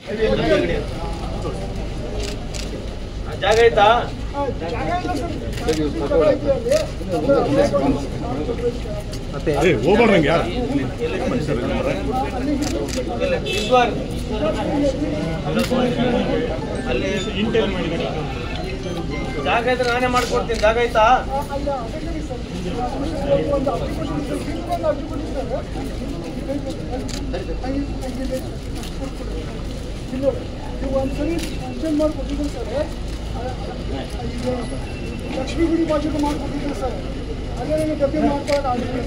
ಜಾಗ ಐತಾ ಹೋಗ್ಬಾರ್ದಂಗೆ ಯಾರು ಈಶ್ವರ್ ಅಲ್ಲಿ ಜಾಗ ಇದ್ರೆ ನಾನೇ ಮಾಡ್ಕೊಡ್ತೀನಿ ಜಾಗ ಐತಾ ಒಂದ್ಸರಿ ಫಂಕ್ಷನ್ ಮಾಡ್ಕೊಟ್ಟಿದ್ದೀನಿ ಸರ್ ಈಗ ಲಕ್ಷ್ಮೀ ಗುಡಿ ಬಾಜುಗೆ ಮಾಡ್ಕೊಟ್ಟಿದ್ದೀನಿ ಸರ್ ಅದೇ ನನಗೆ ಡಬ್ಬಿ ಮಾಡ್ಕೊಳ್ಳೋಕೆ ಆಗಿಲ್ಲ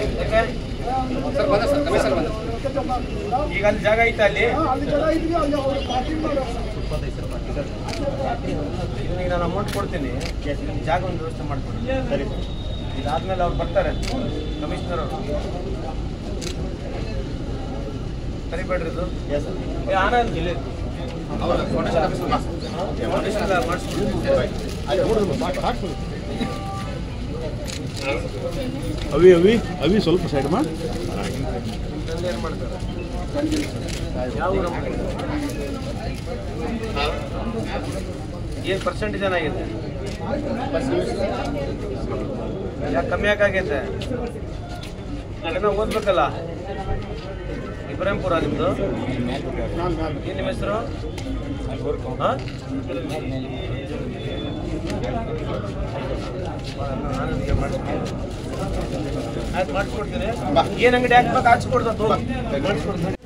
ಸರ್ ಯಾಕೆ ಈಗ ಅಲ್ಲಿ ಜಾಗ ಐತಾ ಅಲ್ಲಿ ಹಾ, ಅಲ್ಲಿ ಜನ ಇದ್ವಿ ಅಲ್ಲಿ ಅವ್ರು ಪಾರ್ಕಿಂಗ್ ಮಾಡೋರು ಸರ್ ಇವನಿಗೆ ನಾನು ಅಮೌಂಟ್ ಕೊಡ್ತೀನಿ ಜಾಗ ಒಂದು ವ್ಯವಸ್ಥೆ ಮಾಡ್ಕೊಡಿ ಸರಿ ಇದಾದ್ಮೇಲೆ ಅವ್ರು ಬರ್ತಾರೆ ಕಮಿಷನರ್ ಅವರು ಕರಿಬೇಡ್ರಿ ಇದು ಏ, ಆನಂದ್ ಇಲ್ಲಿ ಅವಿ ಅವಿ ಅವಿ ಸ್ವಲ್ಪ ಸೈಡ್ ಮಾ ಏನು ಮಾಡ್ತಾರೆ ಯಾವ ಊರಮ್ಮ? ಏನ್ ಪರ್ಸೆಂಟೇಜ್ ಏನಾಗಿದೆ ಯಾಕೆ ಕಮ್ಮಿ ಯಾಕಾಗೈತೆ ಏನೋ ಓದ್ಬೇಕಲ್ಲ ಇಬ್ರಾಹಿಂಪುರ ನಿಮ್ದು ಏನ್ ನಿಮ್ಮ ಹೆಸರು ಹಾ? ಆನಂದ್ಗೆ ಮಾಡ್ಸ್ತೀನಿ. ಆಯ್ತು ಮಾಡಿಸ್ಕೊಡ್ತೀನಿ ಏನ್ ಅಂಗಡಿ ಹಾಕ್ಬೇಕು ಹಾಕ್ಸ್ಕೊಡ್ದ ಮಾಡಿಸ್ಕೊಡ್ತೀನಿ